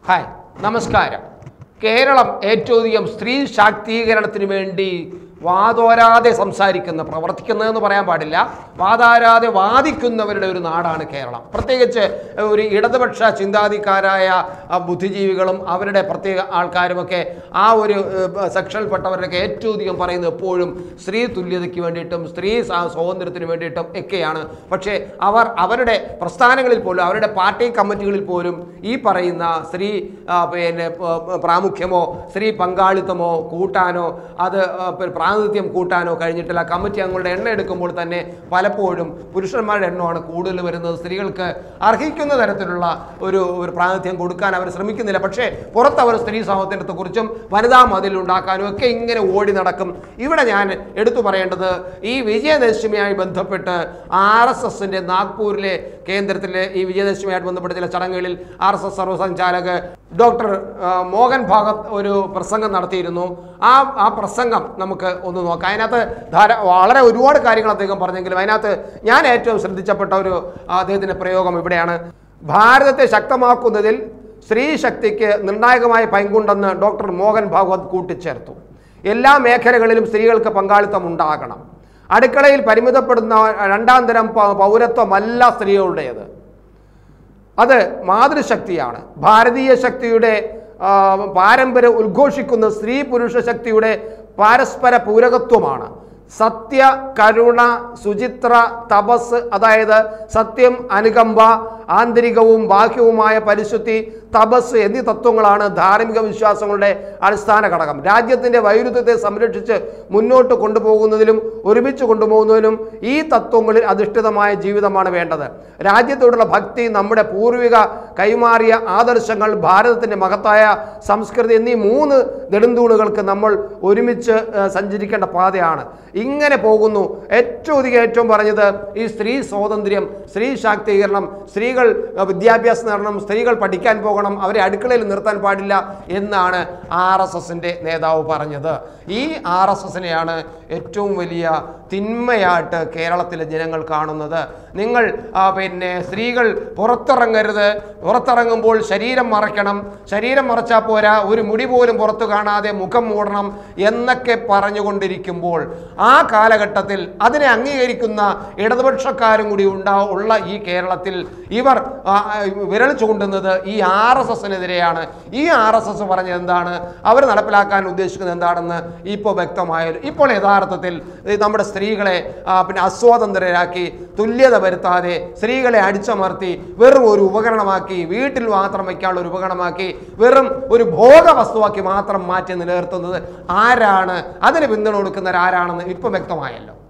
hi നമസ്കാരം കേരളം ഏറ്റവും അധികം സ്ത്രീ ശാക്തീകരണത്തിന് വേണ്ടി വാതോരാതെ സംസാരിക്കുന്ന പ്രവർത്തിക്കുന്നതെന്ന് പറയാൻ പാടില്ല വാതാരാതെ വാദിക്കുന്നവരുടെ ഒരു നാടാണ് കേരളം പ്രത്യേകിച്ച് ഒരു ഇടതുപക്ഷ ചിന്താധിക്കാരായ ആ, ബുദ്ധിജീവികളും അവരുടെ പ്രത്യേക ആൾക്കാരുമൊക്കെ ആ ഒരു ഏഹ്, സെക്ഷനിൽപ്പെട്ടവരൊക്കെ ഏറ്റവും അധികം പറയുന്നത് എപ്പോഴും സ്ത്രീ തുല്യതയ്ക്ക് വേണ്ടിയിട്ടും സ്ത്രീ സ്വാ- സ്വാതന്ത്ര്യത്തിന് വേണ്ടിയിട്ടും ഒക്കെയാണ് പക്ഷേ അവർ അവരുടെ പ്രസ്ഥാനങ്ങളിൽ പോലും അവരുടെ പാർട്ടി കമ്മിറ്റികളിൽ പോലും ഈ പറയുന്ന സ്ത്രീ ആ, പിന്നെ പ- പ- പ്രാമുഖ്യമോ സ്ത്രീ പങ്കാളിത്തമോ കൂട്ടാനോ അത് ആ, പ- പ്രാതിനിധ്യം കൂട്ടാനോ കഴിഞ്ഞിട്ടില്ല കമ്മിറ്റി അംഗങ്ങളുടെ എണ്ണം എടുക്കുമ്പോൾ തന്നെ പലപ്പോഴും പുരുഷന്മാരുടെ എണ്ണമാണ് കൂടുതൽ വരുന്നത് സ്ത്രീകൾക്ക് അർഹിക്കുന്ന തരത്തിലുള്ള ഒരു ഒരു പ്രാതിനിധ്യം കൊടുക്കാൻ അവർ ശ്രമിക്കുന്നില്ല പക്ഷേ പുറത്ത് അവർ സ്ത്രീ സ്വാതന്ത്ര്യത്തെക്കുറിച്ചും വനിതാ മതിൽ ഉണ്ടാക്കാനും ഒക്കെ ഇങ്ങനെ ഓടി നടക്കും ഇവിടെ ഞാൻ എടുത്തു പറയേണ്ടത് ഈ വിജയദശമിയായി ബന്ധപ്പെട്ട് ആർ എസ് എസിന്റെ നാഗ്പൂരിലെ കേന്ദ്രത്തിലെ ഈ വിജയദശമിയായിട്ട് ബന്ധപ്പെട്ട ചില ചടങ്ങുകളിൽ ആർ എസ് എസ് സർവ്വസഞ്ചാലക് ഡോക്ടർ ആ, മോഹൻ ഭാഗത്ത് ഒരു പ്രസംഗം നടത്തിയിരുന്നു ആ ആ പ്രസംഗം നമുക്ക് ഒന്ന് നോക്കാം അതിനകത്ത് ധാരാ വളരെ ഒരുപാട് കാര്യങ്ങൾ അദ്ദേഹം പറഞ്ഞെങ്കിലും അതിനകത്ത് ഞാൻ ഏറ്റവും ശ്രദ്ധിച്ചപ്പെട്ട ഒരു ആ, അദ്ദേഹത്തിൻ്റെ പ്രയോഗം ഇവിടെയാണ് ഭാരതത്തെ ശക്തമാക്കുന്നതിൽ സ്ത്രീ ശക്തിക്ക് നിർണായകമായ പങ്കുണ്ടെന്ന് ഡോക്ടർ മോഹൻ ഭാഗവത് കൂട്ടിച്ചേർത്തു എല്ലാ മേഖലകളിലും സ്ത്രീകൾക്ക് പങ്കാളിത്തം ഉണ്ടാകണം അടുക്കളയിൽ പരിമിതപ്പെടുന്ന രണ്ടാം തരം പ- പൗരത്വമല്ല സ്ത്രീകളുടേത് അത് മാതൃശക്തിയാണ് ഭാരതീയ ശക്തിയുടെ ആ, പാരമ്പര്യം ഉദ്ഘോഷിക്കുന്ന സ്ത്രീ പുരുഷ ശക്തിയുടെ പാരസ്പര പൂരകത്വമാണ് സത്യ കരുണ സുചിത്ര തപസ് അതായത് സത്യം അനുകമ്പ ആന്തരികവും ബാഹ്യവുമായ പരിശുദ്ധി തപസ് എന്നീ തത്വങ്ങളാണ് ധാർമ്മിക വിശ്വാസങ്ങളുടെ അടിസ്ഥാന ഘടകം രാജ്യത്തിന്റെ വൈരുദ്ധ്യത്തെ സംരക്ഷിച്ച് മുന്നോട്ട് കൊണ്ടുപോകുന്നതിലും ഒരുമിച്ച് കൊണ്ടുപോകുന്നതിനും ഈ തത്വങ്ങളിൽ അധിഷ്ഠിതമായ ജീവിതമാണ് വേണ്ടത് രാജ്യത്തോടുള്ള ഭക്തി നമ്മുടെ പൂർവിക കൈമാറിയ ആദർശങ്ങൾ ഭാരതത്തിന്റെ മഹത്തായ സംസ്കൃതി എന്നീ മൂന്ന് നെടുന്തൂണുകൾക്ക് നമ്മൾ ഒരുമിച്ച് ഏഹ്, സഞ്ചരിക്കേണ്ട പാതയാണ് ഇങ്ങനെ പോകുന്നു ഏറ്റവും അധികം ഏറ്റവും പറഞ്ഞത് ഈ സ്ത്രീ സ്വാതന്ത്ര്യം സ്ത്രീ ശാക്തീകരണം സ്ത്രീകൾ ഏഹ്, വിദ്യാഭ്യാസം നേടണം സ്ത്രീകൾ പഠിക്കാൻ പോകണം അവരെ അടുക്കളയിൽ നിർത്താൻ പാടില്ല എന്നാണ് ആർ എസ് എസിൻ്റെ നേതാവ് പറഞ്ഞത് ഈ ആർ എസ് എസിനെയാണ് ഏറ്റവും വലിയ തിന്മയായിട്ട് കേരളത്തിലെ ജനങ്ങൾ കാണുന്നത് നിങ്ങൾ ആ, പിന്നെ സ്ത്രീകൾ പുറത്തിറങ്ങരുത് പുറത്തിറങ്ങുമ്പോൾ ശരീരം മറയ്ക്കണം ശരീരം മറച്ചാൽ പോരാ ഒരു മുടി പോലും പുറത്തു കാണാതെ മുഖം മൂടണം എന്നൊക്കെ പറഞ്ഞുകൊണ്ടിരിക്കുമ്പോൾ ആ കാലഘട്ടത്തിൽ അതിനെ അംഗീകരിക്കുന്ന ഇടതുപക്ഷക്കാരും കൂടി ഉണ്ടാ ഉള്ള ഈ കേരളത്തിൽ ഇവർ ആ, ആ, വിരൽ ചൂണ്ടുന്നത് ഈ ആർ എസ് എസിനെതിരെയാണ് ഈ ആർ എസ് എസ് പറഞ്ഞത് എന്താണ് അവർ നടപ്പിലാക്കാൻ ഉദ്ദേശിക്കുന്നത് എന്താണെന്ന് ഇപ്പോൾ വ്യക്തമായാലും ഇപ്പോൾ യഥാർത്ഥത്തിൽ ഈ നമ്മുടെ സ്ത്രീകളെ ആ, പിന്നെ അസ്വാതന്ത്ര്യരാക്കി തുല്യത വരുത്താതെ സ്ത്രീകളെ അടിച്ചമർത്തി വെറും ഒരു ഉപകരണമാക്കി വീട്ടിൽ മാത്രം വയ്ക്കാനുള്ള ഒരു ഉപകരണമാക്കി വെറും ഒരു ഭോഗ വസ്തുവാക്കി മാത്രം മാറ്റി നിലനിർത്തുന്നത് ആരാണ് അതിന് പിന്തുണ കൊടുക്കുന്നവർ ആരാണെന്ന് ഇപ്പം വ്യക്തമായല്ലോ